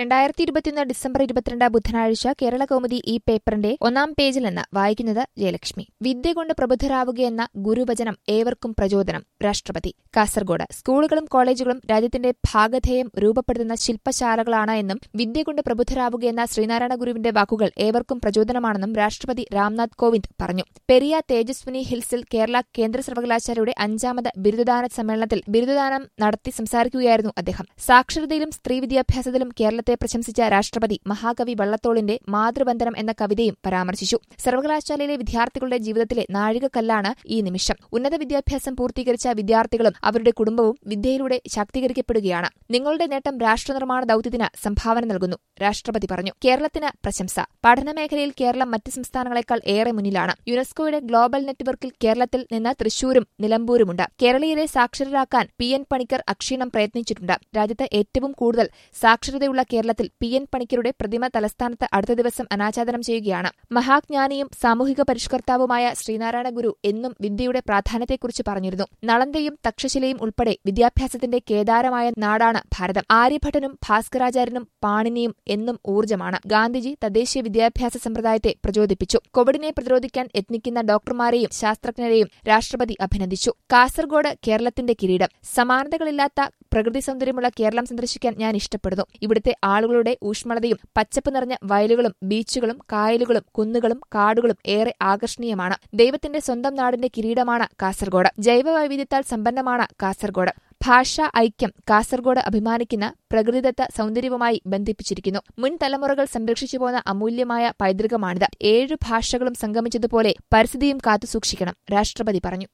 രണ്ടായിരത്തി ഇരുപത്തിയൊന്ന് ഡിസംബർ ഇരുപത്തിരണ്ട് ബുധനാഴ്ച കേരള കൗമുദി ഈ പേപ്പറിന്റെ ഒന്നാം പേജിൽ നിന്ന് വായിക്കുന്നത് ജയലക്ഷ്മി വിദ്യ കൊണ്ട് പ്രബുദ്ധരാവുകയെന്ന ഗുരുവചനം ഏവർക്കും പ്രചോദനം രാഷ്ട്രപതി കാസർഗോഡ് സ്കൂളുകളും കോളേജുകളും രാജ്യത്തിന്റെ ഭാഗധേയം രൂപപ്പെടുത്തുന്ന ശില്പശാലകളാണ് എന്നും വിദ്യ കൊണ്ട് പ്രബുദ്ധരാവുകയെന്ന ശ്രീനാരായണ ഗുരുവിന്റെ വാക്കുകൾ ഏവർക്കും പ്രചോദനമാണെന്നും രാഷ്ട്രപതി രാംനാഥ് കോവിന്ദ് പറഞ്ഞു പെരിയ തേജസ്വിനി ഹിൽസിൽ കേരള കേന്ദ്ര സർവകലാശാലയുടെ അഞ്ചാമത് ബിരുദദാന സമ്മേളനത്തിൽ ബിരുദദാനം നടത്തി സംസാരിക്കുകയായിരുന്നു അദ്ദേഹം സാക്ഷരതയിലും സ്ത്രീ വിദ്യാഭ്യാസത്തിലും കേരളത്തെ പ്രശംസിച്ച രാഷ്ട്രപതി മഹാകവി വള്ളത്തോളിന്റെ മാതൃബന്ധനം എന്ന കവിതയും പരാമർശിച്ചു സർവകലാശാലയിലെ വിദ്യാർത്ഥികളുടെ ജീവിതത്തിലെ നാഴികക്കല്ലാണ് ഈ നിമിഷം ഉന്നത വിദ്യാഭ്യാസം പൂർത്തീകരിച്ച വിദ്യാർത്ഥികളും അവരുടെ കുടുംബവും വിദ്യയിലൂടെ ശാക്തീകരിക്കപ്പെടുകയാണ് നിങ്ങളുടെ നേട്ടം രാഷ്ട്രനിർമ്മാണ ദൌത്യത്തിന് സംഭാവന നൽകുന്നു രാഷ്ട്രപതി പറഞ്ഞു കേരളത്തിന് പ്രശംസ പഠനമേഖലയിൽ കേരളം മറ്റ് സംസ്ഥാനങ്ങളെക്കാൾ ഏറെ മുന്നിലാണ് യുനെസ്കോയുടെ ഗ്ലോബൽ നെറ്റ്വർക്കിൽ കേരളത്തിൽ നിന്ന് തൃശൂരും നിലമ്പൂരുമുണ്ട് കേരളീയരെ സാക്ഷരരാക്കാൻ പി എൻ പണിക്കർ അക്ഷീണം പ്രയത്നിച്ചിട്ടുണ്ട് രാജ്യത്ത് ഏറ്റവും കൂടുതൽ സാക്ഷരതയുള്ള കേരളത്തിൽ പി എൻ പണിക്കരുടെ പ്രതിമ തലസ്ഥാനത്ത് അടുത്ത ദിവസം അനാച്ഛാദനം ചെയ്യുകയാണ് മഹാജ്ഞാനിയും സാമൂഹിക പരിഷ്കർത്താവുമായ ശ്രീനാരായണ ഗുരു എന്നും വിദ്യയുടെ പ്രാധാന്യത്തെക്കുറിച്ച് പറഞ്ഞിരുന്നു നളന്തയും തക്ഷശിലയും ഉൾപ്പെടെ വിദ്യാഭ്യാസത്തിന്റെ കേദാരമായ നാടാണ് ഭാരതം ആര്യഭട്ടനും ഭാസ്കരാചാര്യനും പാണിനിയും എന്നും ഊർജ്ജമാണ് ഗാന്ധിജി തദ്ദേശീയ വിദ്യാഭ്യാസ സമ്പ്രദായത്തെ പ്രചോദിപ്പിച്ചു കോവിഡിനെ പ്രതിരോധിക്കാൻ യത്നിക്കുന്ന ഡോക്ടർമാരെയും ശാസ്ത്രജ്ഞരെയും രാഷ്ട്രപതി അഭിനന്ദിച്ചു കാസർഗോഡ് കേരളത്തിന്റെ കിരീടം സമാനതകളില്ലാത്ത പ്രകൃതി സൗന്ദര്യമുള്ള കേരളം സന്ദർശിക്കാൻ ഞാൻ ഇഷ്ടപ്പെടുന്നു ഇവിടുത്തെ ആളുകളുടെ ഊഷ്മളതയും പച്ചപ്പ് നിറഞ്ഞ വയലുകളും ബീച്ചുകളും കായലുകളും കുന്നുകളും കാടുകളും ഏറെ ആകർഷണീയമാണ് ദൈവത്തിന്റെ സ്വന്തം നാടിന്റെ കിരീടമാണ് കാസർഗോഡ് ജൈവവൈവിധ്യത്താൽ സമ്പന്നമാണ് കാസർഗോഡ് ഭാഷാ ഐക്യം കാസർഗോഡ് അഭിമാനിക്കുന്ന പ്രകൃതിദത്ത സൗന്ദര്യവുമായി ബന്ധിപ്പിച്ചിരിക്കുന്നു മുൻ തലമുറകൾ സംരക്ഷിച്ചു പോന്ന അമൂല്യമായ പൈതൃകമാണിത് ഏഴു ഭാഷകളും സംഗമിച്ചതുപോലെ പരിസ്ഥിതിയും കാത്തുസൂക്ഷിക്കണം രാഷ്ട്രപതി പറഞ്ഞു